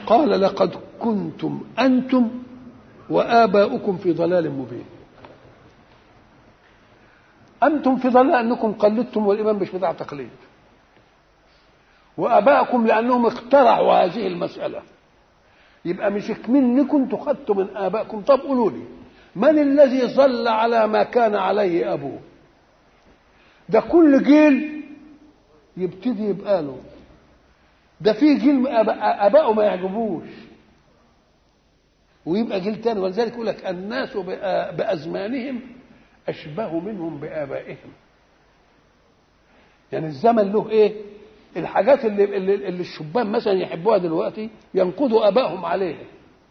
قال لقد كنتم انتم واباؤكم في ضلال مبين انتم في ضلال انكم قلدتم والامام مش بتاع تقليد واباءكم لانهم اخترعوا هذه المساله يبقى مش منكم انتم خدتوا من ابائكم طب قولوا لي من الذي ظل على ما كان عليه ابوه ده كل جيل يبتدي يبقى له ده في جيل ابائه ما يعجبوش ويبقى جيل تاني ولذلك يقول لك الناس بازمانهم اشبه منهم بابائهم يعني الزمن له ايه الحاجات اللي اللي, اللي الشبان مثلا يحبوها دلوقتي ينقضوا ابائهم عليها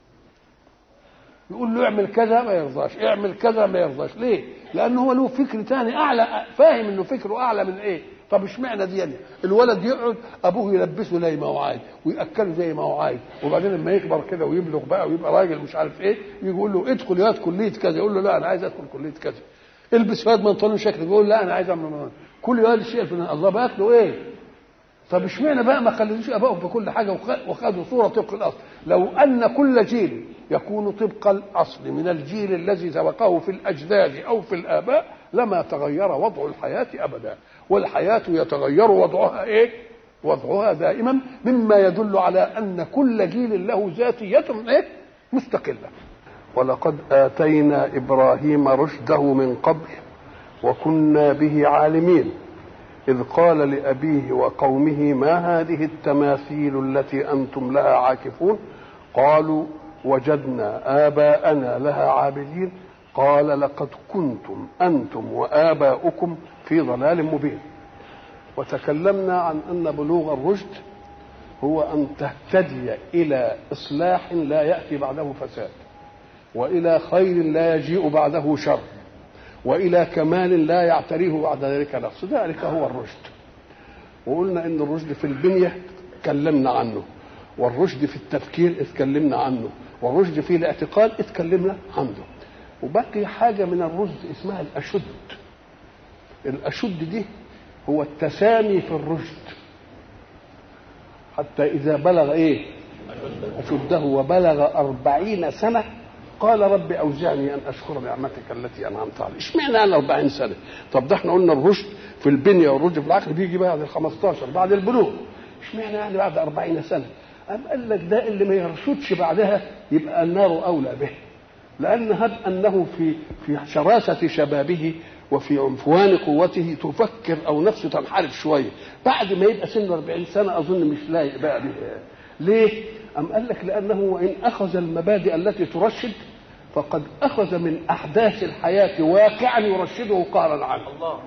يقول له اعمل كذا ما يرضاش اعمل كذا ما يرضاش ليه لانه هو له فكر تاني اعلى فاهم انه فكره اعلى من ايه طب اشمعنى دي يعني الولد يقعد ابوه يلبسه زي ما هو عايز وياكله زي ما هو عايز وبعدين لما يكبر كده ويبلغ بقى ويبقى راجل مش عارف ايه يقول له ادخل يا كليه كذا يقول له لا انا عايز ادخل كليه كذا البس واد بنطلون شكل يقول لا انا عايز اعمل كل يوم الشيء الفلاني الله باكله ايه طب اشمعنى بقى ما خلدوش ابائهم في كل حاجه وخدوا صوره طبق الاصل لو ان كل جيل يكون طبق الاصل من الجيل الذي سبقه في الاجداد او في الاباء لما تغير وضع الحياه ابدا والحياه يتغير وضعها ايه وضعها دائما مما يدل على ان كل جيل له ذاتيه ايه مستقله ولقد اتينا ابراهيم رشده من قبل وكنا به عالمين إذ قال لأبيه وقومه ما هذه التماثيل التي أنتم لها عاكفون قالوا وجدنا آباءنا لها عابدين قال لقد كنتم أنتم وآباؤكم في ضلال مبين وتكلمنا عن أن بلوغ الرشد هو أن تهتدي إلى إصلاح لا يأتي بعده فساد وإلى خير لا يجيء بعده شر والى كمال لا يعتريه بعد ذلك نقص ذلك هو الرشد وقلنا ان الرشد في البنيه تكلمنا عنه والرشد في التفكير اتكلمنا عنه والرشد في الاعتقاد اتكلمنا عنه وبقي حاجه من الرشد اسمها الاشد الاشد دي هو التسامي في الرشد حتى اذا بلغ ايه اشده وبلغ أربعين سنه قال رب اوزعني ان اشكر نعمتك التي انعمت علي اشمعنى انا 40 سنه طب ده احنا قلنا الرشد في البنيه والرشد في العقل بيجي بعد ال 15 بعد البلوغ اشمعنى يعني بعد 40 سنه أم قال لك ده اللي ما يرشدش بعدها يبقى النار اولى به لان هب انه في في شراسه شبابه وفي عنفوان قوته تفكر او نفسه تنحرف شويه بعد ما يبقى سنه 40 سنه اظن مش لايق بقى به ليه؟ أم قال لك لأنه وإن أخذ المبادئ التي ترشد فقد أخذ من أحداث الحياة واقعا يرشده قهرا عنه الله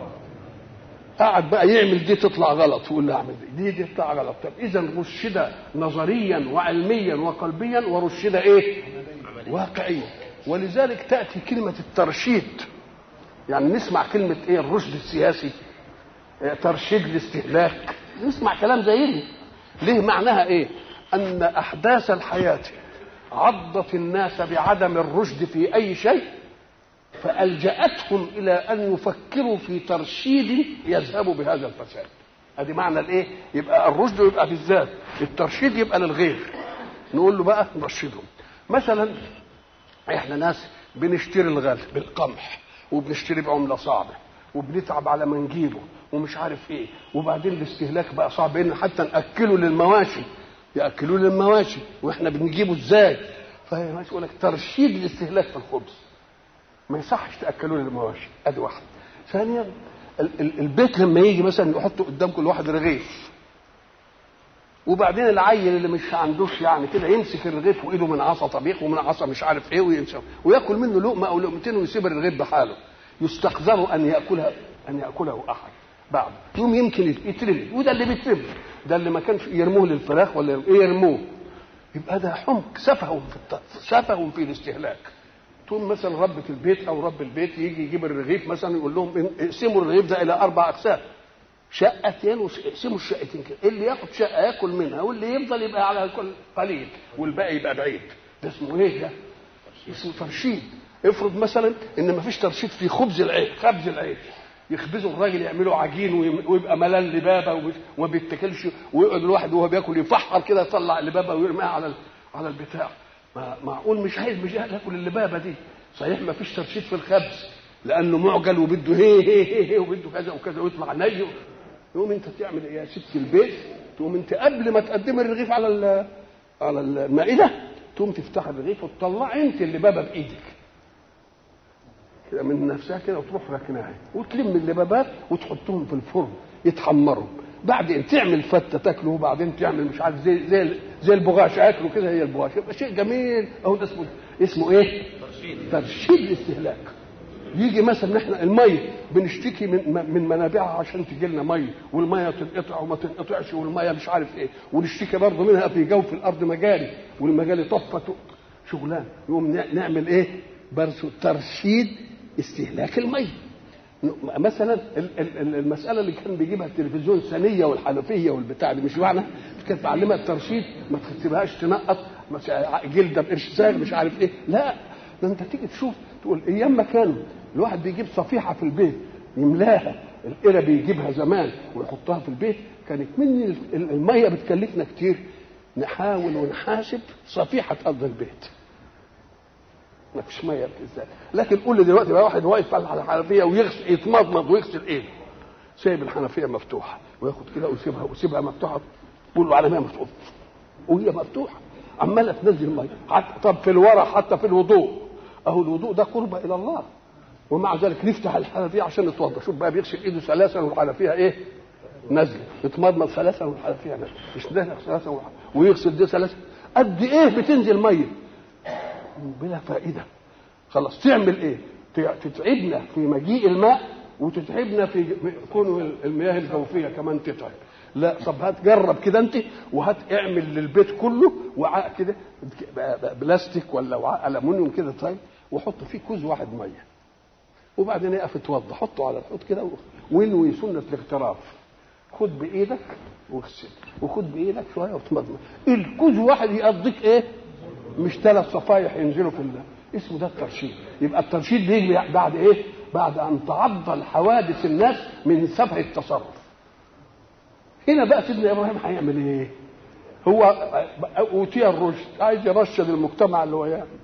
قعد بقى يعمل دي تطلع غلط ويقول له اعمل دي دي تطلع غلط طب اذا رشد نظريا وعلميا وقلبيا ورشد ايه واقعيا ولذلك تاتي كلمه الترشيد يعني نسمع كلمه ايه الرشد السياسي ترشيد الاستهلاك نسمع كلام زي دي ليه معناها ايه ان احداث الحياه عضت الناس بعدم الرشد في اي شيء فالجاتهم الى ان يفكروا في ترشيد يذهب بهذا الفساد ادي معنى الايه يبقى الرشد يبقى بالذات الترشيد يبقى للغير نقول له بقى نرشدهم مثلا احنا ناس بنشتري الغاز بالقمح وبنشتري بعمله صعبه وبنتعب على ما نجيبه ومش عارف ايه وبعدين الاستهلاك بقى صعب ان حتى ناكله للمواشي ياكلوه للمواشي واحنا بنجيبه ازاي فهي يقول لك ترشيد الاستهلاك في الخبز ما يصحش تاكلوه للمواشي ادي واحد ثانيا البيت لما يجي مثلا يحط قدام كل واحد رغيف وبعدين العيل اللي مش عندوش يعني كده يمسك الرغيف وايده من عصا طبيخ ومن عصا مش عارف ايه ويمسك وياكل منه لقمه او لقمتين ويسيب الرغيف بحاله يستقذر ان ياكلها ان ياكله احد بعد يوم يمكن يترمي وده اللي بيترمي ده اللي ما كانش يرموه للفراخ ولا يرموه يبقى ده حمق سفه في الت... سفه في الاستهلاك تقوم مثلا ربة البيت او رب البيت يجي يجيب الرغيف مثلا يقول لهم اقسموا الرغيف ده الى اربع اقسام شقتين واقسموا الشقتين كده اللي ياخد شقه ياكل منها واللي يفضل يبقى على كل قليل والباقي يبقى بعيد ده اسمه ايه ده؟ اسمه ترشيد افرض مثلا ان ما فيش ترشيد في خبز العيش خبز العيش يخبزوا الراجل يعملوا عجين ويبقى ملان لبابه وما بيتكلش ويقعد الواحد وهو بياكل يفحر كده يطلع اللبابه ويرميها على على البتاع ما معقول مش عايز مش عايز ياكل اللبابه دي صحيح ما فيش ترشيد في الخبز لانه معجل وبده هي هي هي, هي وبده كذا وكذا ويطلع ني يقوم انت تعمل ايه يا ست البيت تقوم انت قبل ما تقدم الرغيف على على المائده تقوم تفتح الرغيف وتطلع انت اللبابه بايدك كده من نفسها كده وتروح راكناها وتلم اللبابات وتحطهم في الفرن يتحمروا بعدين تعمل فته تاكله وبعدين تعمل مش عارف زي زي زي البغاش اكله كده هي البغاش يبقى شيء جميل اهو ده اسمه اسمه ايه؟ ترشيد ترشيد الاستهلاك يجي مثلا احنا الميه بنشتكي من من منابعها عشان تجي لنا ميه والميه تنقطع وما تنقطعش والميه مش عارف ايه ونشتكي برضه منها في جوف الارض مجاري والمجاري طفت شغلان يقوم نعمل ايه؟ برسو ترشيد استهلاك الميه مثلا المساله اللي كان بيجيبها التلفزيون ثانيه والحنفيه والبتاع دي مش معنى كانت تعلمها الترشيد ما تسيبهاش تنقط جلده بقرش ساغ مش عارف ايه لا ده انت تيجي تشوف تقول ايام ما كانوا الواحد بيجيب صفيحه في البيت يملاها القرا بيجيبها زمان ويحطها في البيت كانت من الميه بتكلفنا كتير نحاول ونحاسب صفيحه ارض البيت ما فيش ميه ازاي لكن قول لي دلوقتي بقى واحد واقف على الحنفيه ويغسل يتمضمض ويغسل ايده سايب الحنفيه مفتوحه وياخد كده ويسيبها ويسيبها مفتوحه قول له على ميه مفتوحه وهي مفتوحه عماله تنزل ميه حتى طب في الورع حتى في الوضوء اهو الوضوء ده قربة الى الله ومع ذلك نفتح الحنفيه عشان نتوضا شوف بقى بيغسل ايده ثلاثا والحنفيه ايه نازله يتمضمض ثلاثا والحنفيه نازله يشدها ثلاثا ويغسل دي ثلاثا قد ايه بتنزل ميه بلا فائده خلاص تعمل ايه تتعبنا في مجيء الماء وتتعبنا في كون المياه الجوفيه كمان تتعب لا طب هات جرب كده انت وهات اعمل للبيت كله وعاء كده بلاستيك ولا وعاء المونيوم كده طيب وحط فيه كوز واحد ميه وبعدين يقف اتوضى حطه على الحوض كده وانوي سنه الاغتراف خد بايدك واغسل وخد بايدك شويه وتمضمض الكوز واحد يقضيك ايه مش ثلاث صفايح ينزلوا في الله اسمه ده الترشيد يبقى الترشيد بيجي بعد ايه بعد ان تعضل حوادث الناس من سفه التصرف هنا بقى سيدنا ابراهيم هيعمل ايه هو اوتي الرشد عايز يرشد المجتمع اللي هو يعمل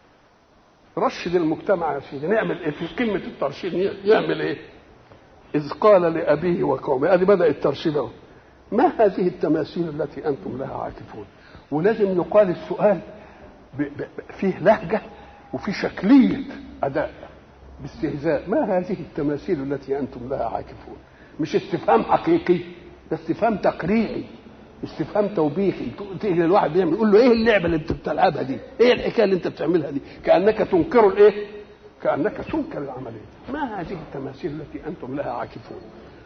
رشد المجتمع يا سيدي نعمل ايه في قمه الترشيد يعمل ايه اذ قال لابيه وقومه ادي بدا الترشيد اهو ما هذه التماثيل التي انتم لها عاكفون ولازم يقال السؤال فيه لهجه وفي شكليه اداء باستهزاء ما هذه التماثيل التي انتم لها عاكفون مش استفهام حقيقي ده استفهام تقريعي استفهام توبيخي تيجي الواحد بيعمل يقول له ايه اللعبه اللي انت بتلعبها دي؟ ايه الحكايه اللي انت بتعملها دي؟ كانك تنكر الايه؟ كانك تنكر العمليه، ما هذه التماثيل التي انتم لها عاكفون؟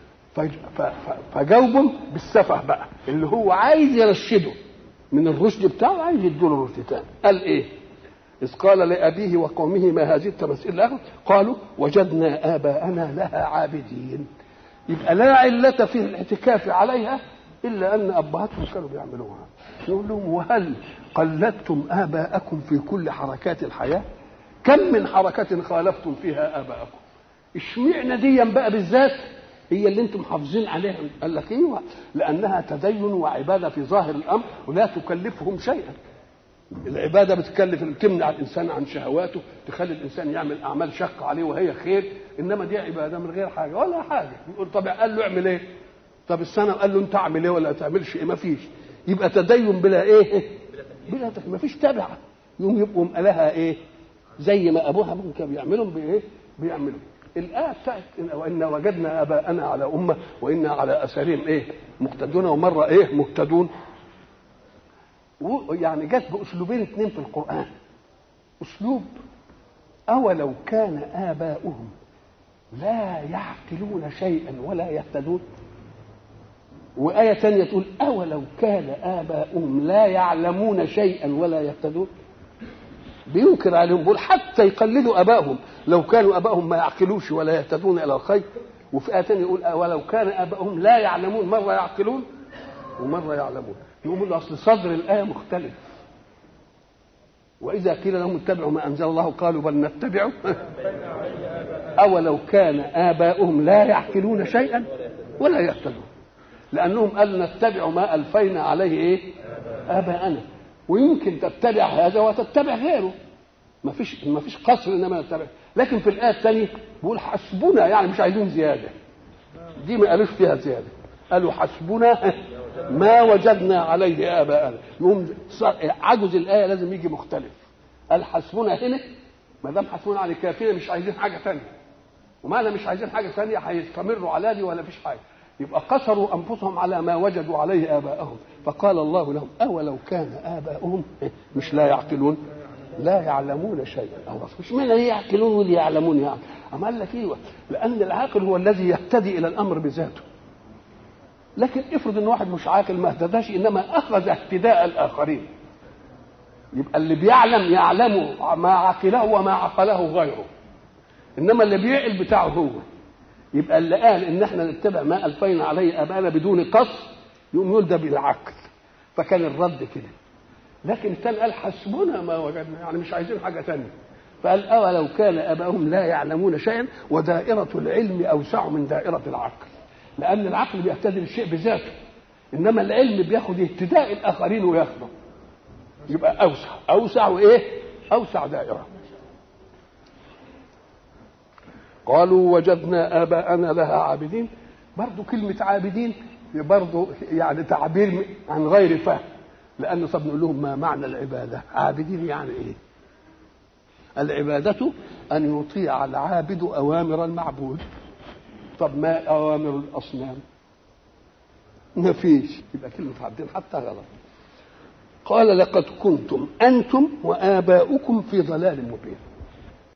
فجاوبهم بالسفه بقى اللي هو عايز يرشده من الرشد بتاعه عايز يديله رشد تاني، قال ايه؟ إذ قال لأبيه وقومه ما هذه التماثيل لهم قالوا وجدنا آباءنا لها عابدين يبقى لا علة في الاعتكاف عليها إلا أن أبهاتهم كانوا بيعملوها نقول لهم وهل قلدتم آباءكم في كل حركات الحياة كم من حركة خالفتم فيها آباءكم اشمعنى ديا بقى بالذات هي اللي انتم محافظين عليها قال لك ايوه لانها تدين وعباده في ظاهر الامر ولا تكلفهم شيئا العبادة بتكلف تمنع الإنسان عن شهواته تخلي الإنسان يعمل أعمال شاقة عليه وهي خير إنما دي عبادة من غير حاجة ولا حاجة يقول طب قال له اعمل إيه طب السنة قال له أنت اعمل إيه ولا تعملش إيه ما فيش يبقى تدين بلا إيه بلا ما فيش تبعة يوم يبقوا لها إيه زي ما أبوها أبوهم كانوا بيعملوا بإيه بيعملوا الآية بتاعت وإن وجدنا آباءنا على أمة وإنا على أثرهم إيه مقتدون ومرة إيه مهتدون يعني جت باسلوبين اثنين في القران اسلوب اولو كان اباؤهم لا يعقلون شيئا ولا يهتدون وآية ثانية تقول أولو كان آباؤهم لا يعلمون شيئا ولا يهتدون بينكر عليهم بيقول حتى يقلدوا آبائهم لو كانوا آبائهم ما يعقلوش ولا يهتدون إلى الخير وفي آية ثانية يقول ولو كان آباؤهم لا يعلمون مرة يعقلون ومرة يعلمون يقول له اصل صدر الايه مختلف واذا قيل لهم اتبعوا ما انزل الله قالوا بل نتبع أولو كان آباؤهم لا يعقلون شيئا ولا يهتدون لأنهم قال نتبع ما ألفينا عليه إيه آباءنا ويمكن تتبع هذا وتتبع غيره ما فيش ما فيش قصر انما نتبع لكن في الايه الثانيه بيقول حسبنا يعني مش عايزين زياده دي ما قالوش فيها زياده قالوا حسبنا ما وجدنا عليه اباءنا يقوم عجز الايه لازم يجي مختلف قال حسبنا هنا ما دام حسبنا على كافيه مش عايزين حاجه ثانيه وما مش عايزين حاجه ثانيه هيستمروا على دي ولا فيش حاجه يبقى قصروا انفسهم على ما وجدوا عليه اباءهم فقال الله لهم اولو كان اباؤهم مش لا يعقلون لا يعلمون شيئا او مش معنى ليه يعقلون واللي يعلمون يعني اما قال لك ايوه لان العاقل هو الذي يهتدي الى الامر بذاته لكن افرض ان واحد مش عاقل ما اهتداش انما اخذ اهتداء الاخرين يبقى اللي بيعلم يعلم ما عقله وما عقله غيره انما اللي بيعقل بتاعه هو يبقى اللي قال ان احنا نتبع ما الفينا عليه ابانا بدون قصر يقوم يقول ده بالعقل فكان الرد كده لكن الثاني قال حسبنا ما وجدنا يعني مش عايزين حاجه ثانيه فقال اولو كان اباؤهم لا يعلمون شيئا ودائره العلم اوسع من دائره العقل لان العقل بيهتدي للشيء بذاته انما العلم بياخد اهتداء الاخرين وياخده يبقى اوسع اوسع وايه اوسع دائره قالوا وجدنا اباءنا لها عابدين برضو كلمه عابدين برضو يعني تعبير عن غير فهم لأن طب نقول لهم ما معنى العبادة عابدين يعني إيه العبادة أن يطيع العابد أوامر المعبود طب ما أوامر الأصنام ما فيش يبقى كلمة عابدين حتى غلط قال لقد كنتم أنتم وآباؤكم في ضلال مبين